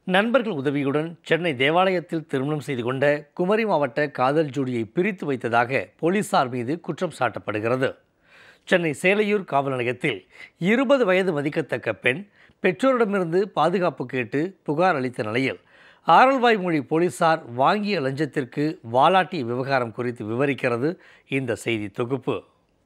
நண்பர்கள் உதவியுடன் சென்னை தேவாலயத்தில் திருமணம் செய்து கொண்ட குமரி மாவட்ட காதல் ஜோடியை பிரித்து வைத்ததாக போலீசார் மீது குற்றம் சாட்டப்படுகிறது சென்னை சேலையூர் காவல் நிலையத்தில் இருபது வயது மதிக்கத்தக்க பெண் பெற்றோரிடமிருந்து பாதுகாப்பு கேட்டு புகார் அளித்த நிலையில் ஆரல்வாய்மொழி போலீசார் வாங்கிய லஞ்சத்திற்கு வாலாட்டிய விவகாரம் குறித்து விவரிக்கிறது இந்த செய்தி தொகுப்பு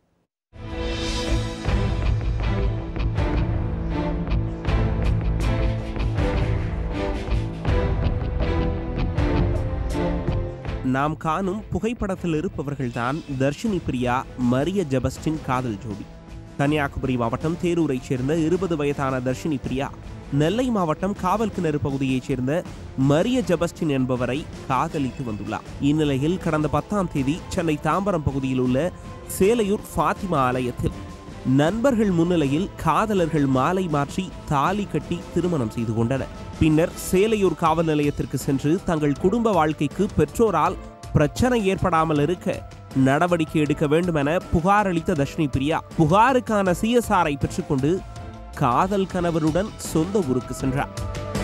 நாம் காணும் புகைப்படத்தில் இருப்பவர்கள்தான் தர்ஷினி பிரியா மரிய ஜெபஸ்டின் காதல் ஜோடி கன்னியாகுமரி மாவட்டம் தேரூரைச் சேர்ந்த இருபது வயதான தர்ஷினி பிரியா நெல்லை மாவட்டம் காவல் கிணறு பகுதியைச் சேர்ந்த மரிய ஜெபஸ்டின் என்பவரை காதலித்து வந்துள்ளார் இந்நிலையில் கடந்த பத்தாம் தேதி சென்னை தாம்பரம் பகுதியில் உள்ள சேலையூர் ஃபாத்திமா ஆலயத்தில் நண்பர்கள் முன்னிலையில் காதலர்கள் மாலை மாற்றி தாலி கட்டி திருமணம் செய்து கொண்டனர் பின்னர் சேலையூர் காவல் நிலையத்திற்கு சென்று தங்கள் குடும்ப வாழ்க்கைக்கு பெற்றோரால் பிரச்சனை ஏற்படாமல் இருக்க நடவடிக்கை எடுக்க வேண்டும் என புகார் அளித்த தர்ஷினி பிரியா புகாருக்கான சிஎஸ்ஆரை பெற்றுக்கொண்டு காதல் கணவருடன் சொந்த ஊருக்கு சென்றார்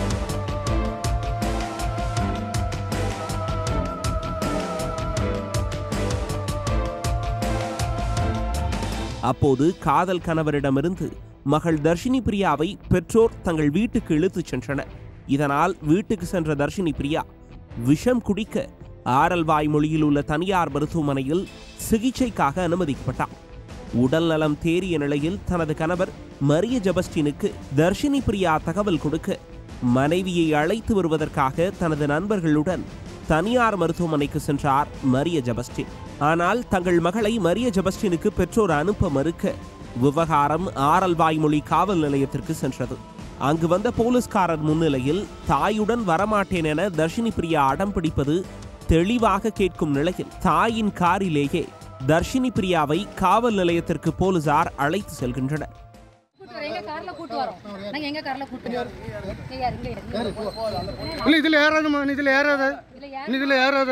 அப்போது காதல் கணவரிடமிருந்து மகள் தர்ஷினி பிரியாவை பெற்றோர் தங்கள் வீட்டுக்கு இழுத்துச் சென்றனர் இதனால் வீட்டுக்கு சென்ற தர்ஷினி பிரியா விஷம் குடிக்க ஆரல்வாய் மொழியில் உள்ள தனியார் மருத்துவமனையில் சிகிச்சைக்காக அனுமதிக்கப்பட்டார் உடல் நலம் தேறிய நிலையில் தனது கணவர் மரிய ஜபஸ்டினுக்கு தர்ஷினி பிரியா தகவல் கொடுக்க மனைவியை அழைத்து வருவதற்காக தனது நண்பர்களுடன் தனியார் மருத்துவமனைக்கு சென்றார் மரிய ஜபஸ்டின் ஆனால் தங்கள் மகளை மரிய ஜபஸ்டினுக்கு பெற்றோர் அனுப்ப மறுக்க விவகாரம் ஆரல்வாய்மொழி காவல் நிலையத்திற்கு சென்றது அங்கு வந்த போலீஸ்காரர் முன்னிலையில் தாயுடன் வரமாட்டேன் என தர்ஷினி பிரியா அடம் பிடிப்பது தெளிவாக கேட்கும் நிலையில் தாயின் காரிலேயே தர்ஷினி பிரியாவை காவல் நிலையத்திற்கு போலீசார் அழைத்து செல்கின்றனர் கூட்டு வரோம். எங்க கார்ல கூட்டு வரோம் நாங்க எங்க கார்ல கூட்டு வரோம் இங்க யார் இங்க யார்? இங்க யார்? ಇಲ್ಲ ಇದಿಲ್ಲ ಯಾರದಮ್ಮ ಇದಿಲ್ಲ ಯಾರದ இதுல யார் ಇದಿಲ್ಲ ಯಾರದ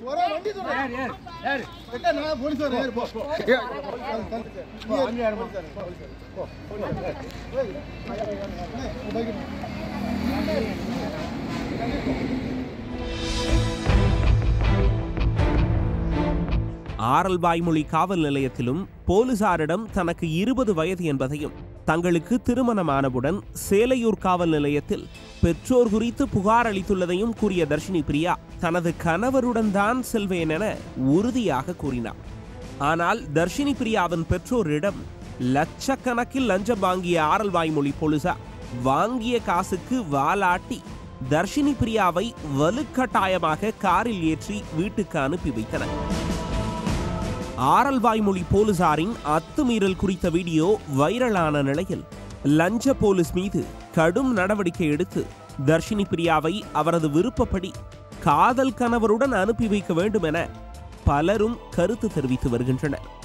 ஆரல்வாய்மொழி காவல் நிலையத்திலும் போலீசாரிடம் தனக்கு இருபது வயது என்பதையும் தங்களுக்கு திருமணமானவுடன் சேலையூர் காவல் நிலையத்தில் பெற்றோர் குறித்து புகார் அளித்துள்ளதையும் கூறிய தர்ஷினி பிரியா தனது கணவருடன் தான் செல்வேன் என உறுதியாக கூறினார் ஆனால் தர்ஷினி பிரியாவின் பெற்றோரிடம் லட்சக்கணக்கில் லஞ்சம் வாங்கிய ஆரல்வாய்மொழி போலீசார் வாங்கிய காசுக்கு வாலாட்டி தர்ஷினி பிரியாவை வலுக்கட்டாயமாக காரில் ஏற்றி வீட்டுக்கு அனுப்பி வைத்தனர் ஆரல்வாய்மொழி போலீசாரின் அத்துமீறல் குறித்த வீடியோ வைரலான நிலையில் லஞ்ச போலீஸ் மீது கடும் நடவடிக்கை எடுத்து தர்ஷினி பிரியாவை அவரது விருப்பப்படி காதல் கணவருடன் அனுப்பி வைக்க வேண்டும் என பலரும் கருத்து தெரிவித்து வருகின்றனர்